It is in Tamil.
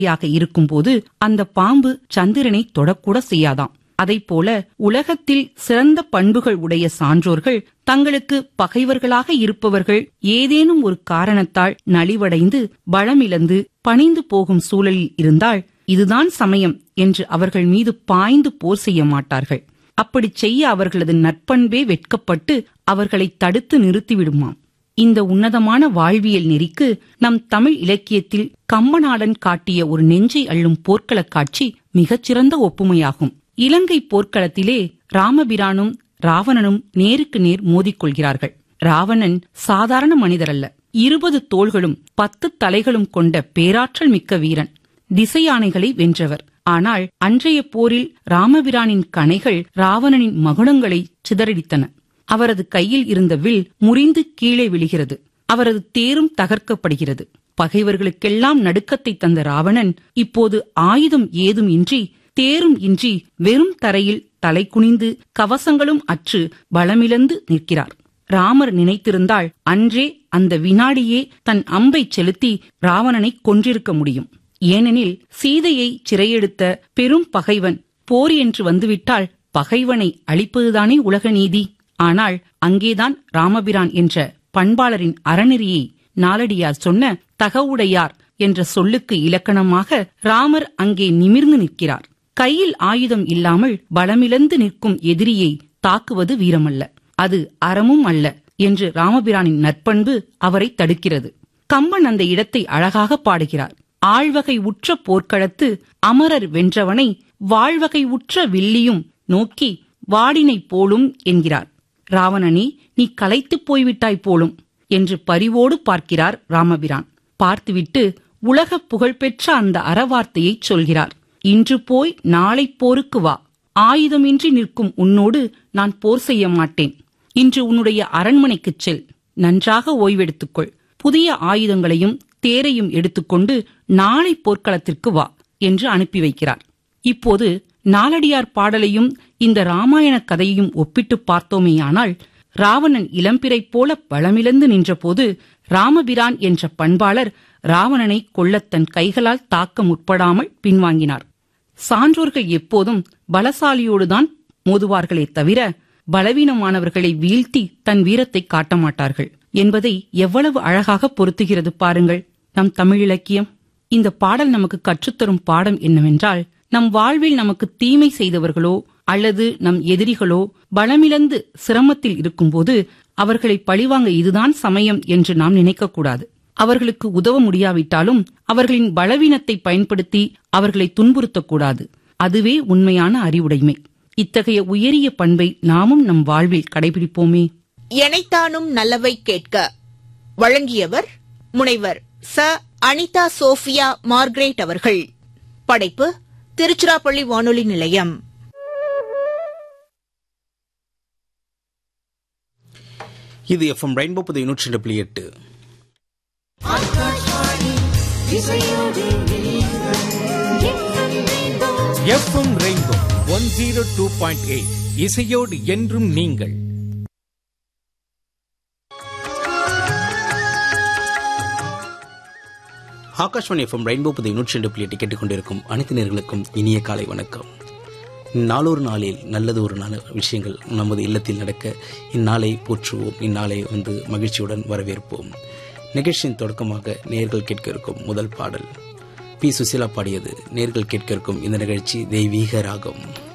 யாக இருக்கும்போது அந்த பாம்பு சந்திரனை தொடக்கூட செய்யாதாம் அதைப்போல உலகத்தில் சிறந்த பண்புகள் உடைய சான்றோர்கள் தங்களுக்கு பகைவர்களாக இருப்பவர்கள் ஏதேனும் ஒரு காரணத்தால் நலிவடைந்து பலமிழந்து பணிந்து போகும் சூழலில் இருந்தால் இதுதான் சமயம் என்று அவர்கள் மீது பாய்ந்து போர் செய்ய மாட்டார்கள் அப்படி செய்ய அவர்களது நற்பண்பே வெட்கப்பட்டு அவர்களை தடுத்து நிறுத்திவிடுமாம் இந்த உன்னதமான வாழ்வியல் நெறிக்கு நம் தமிழ் இலக்கியத்தில் கம்பநாடன் காட்டிய ஒரு நெஞ்சை அள்ளும் போர்க்களக் காட்சி மிகச்சிறந்த ஒப்புமையாகும் இலங்கை போர்க்களத்திலே ராமபிரானும் ராவணனும் நேருக்கு நேர் மோதிக்கொள்கிறார்கள் ராவணன் சாதாரண மனிதரல்ல இருபது தோள்களும் பத்து தலைகளும் கொண்ட பேராற்றல் மிக்க வீரன் திசையானைகளை வென்றவர் ஆனால் அன்றைய போரில் ராமபிரானின் கணைகள் ராவணனின் மகுடங்களை சிதறடித்தன அவரது கையில் இருந்த வில் முறிந்து கீழே விழுகிறது அவரது தேரும் தகர்க்கப்படுகிறது பகைவர்களுக்கெல்லாம் நடுக்கத்தை தந்த ராவணன் இப்போது ஆயுதம் ஏதும் இன்றி தேரும் இன்றி வெறும் தரையில் தலை குனிந்து கவசங்களும் அற்று பலமிழந்து நிற்கிறார் ராமர் நினைத்திருந்தால் அன்றே அந்த வினாடியே தன் அம்பை செலுத்தி ராவணனை கொன்றிருக்க முடியும் ஏனெனில் சீதையை சிறையெடுத்த பெரும் பகைவன் போர் என்று வந்துவிட்டால் பகைவனை அழிப்பதுதானே உலக நீதி ஆனால் அங்கேதான் ராமபிரான் என்ற பண்பாளரின் அறநெறியை நாலடியார் சொன்ன தகவுடையார் என்ற சொல்லுக்கு இலக்கணமாக ராமர் அங்கே நிமிர்ந்து நிற்கிறார் கையில் ஆயுதம் இல்லாமல் பலமிழந்து நிற்கும் எதிரியை தாக்குவது வீரமல்ல அது அறமும் அல்ல என்று ராமபிரானின் நற்பண்பு அவரை தடுக்கிறது கம்பன் அந்த இடத்தை அழகாக பாடுகிறார் ஆழ்வகை உற்ற போர்க்களத்து அமரர் வென்றவனை வாழ்வகை உற்ற வில்லியும் நோக்கி வாடினை போலும் என்கிறார் ராவணனே நீ களைத்துப் போய்விட்டாய் போலும் என்று பரிவோடு பார்க்கிறார் ராமபிரான் பார்த்துவிட்டு உலக புகழ்பெற்ற அந்த அறவார்த்தையைச் சொல்கிறார் இன்று போய் நாளை போருக்கு வா ஆயுதமின்றி நிற்கும் உன்னோடு நான் போர் செய்ய மாட்டேன் இன்று உன்னுடைய அரண்மனைக்குச் செல் நன்றாக ஓய்வெடுத்துக்கொள் புதிய ஆயுதங்களையும் தேரையும் எடுத்துக்கொண்டு நாளை போர்க்களத்திற்கு வா என்று அனுப்பி வைக்கிறார் இப்போது நாலடியார் பாடலையும் இந்த ராமாயண கதையையும் ஒப்பிட்டு பார்த்தோமேயானால் ராவணன் இளம்பிறை போல பலமிழந்து நின்றபோது ராமபிரான் என்ற பண்பாளர் ராவணனை கொல்லத் தன் கைகளால் தாக்க முற்படாமல் பின்வாங்கினார் சான்றோர்கள் எப்போதும் பலசாலியோடுதான் மோதுவார்களே தவிர பலவீனமானவர்களை வீழ்த்தி தன் வீரத்தை காட்ட மாட்டார்கள் என்பதை எவ்வளவு அழகாக பொருத்துகிறது பாருங்கள் நம் தமிழ் இலக்கியம் இந்த பாடல் நமக்கு கற்றுத்தரும் பாடம் என்னவென்றால் நம் வாழ்வில் நமக்கு தீமை செய்தவர்களோ அல்லது நம் எதிரிகளோ பலமிழந்து சிரமத்தில் இருக்கும்போது அவர்களை பழிவாங்க இதுதான் சமயம் என்று நாம் நினைக்கக்கூடாது அவர்களுக்கு உதவ முடியாவிட்டாலும் அவர்களின் பலவீனத்தை பயன்படுத்தி அவர்களை துன்புறுத்தக்கூடாது அதுவே உண்மையான அறிவுடைமை இத்தகைய உயரிய பண்பை நாமும் நம் வாழ்வில் கடைபிடிப்போமே எனைத்தானும் நல்லவை கேட்க வழங்கியவர் முனைவர் ச அனிதா சோஃபியா மார்க்ரேட் அவர்கள் படைப்பு திருச்சிராப்பள்ளி வானொலி நிலையம் இது எஃப்எம் ரெயின்போ புது நூற்றி ரெண்டு புள்ளி எட்டு FM rainbow one zero two point eight இசையோடு என்றும் நீங்கள் ஆகாஷ்வாணி எஃப்எம் ரெயின்போ புது நூற்றி ரெண்டு புள்ளி எட்டு கேட்டுக்கொண்டிருக்கும் அனைத்து நேர்களுக்கும் இனிய காலை வணக்கம் நாளொரு நாளில் நல்லது ஒரு நாள் விஷயங்கள் நமது இல்லத்தில் நடக்க இந்நாளை போற்றுவோம் இந்நாளை வந்து மகிழ்ச்சியுடன் வரவேற்போம் நிகழ்ச்சியின் தொடக்கமாக நேர்கள் கேட்க இருக்கும் முதல் பாடல் பி சுசீலா பாடியது நேர்கள் கேட்க இருக்கும் இந்த நிகழ்ச்சி தெய்வீக ராகம்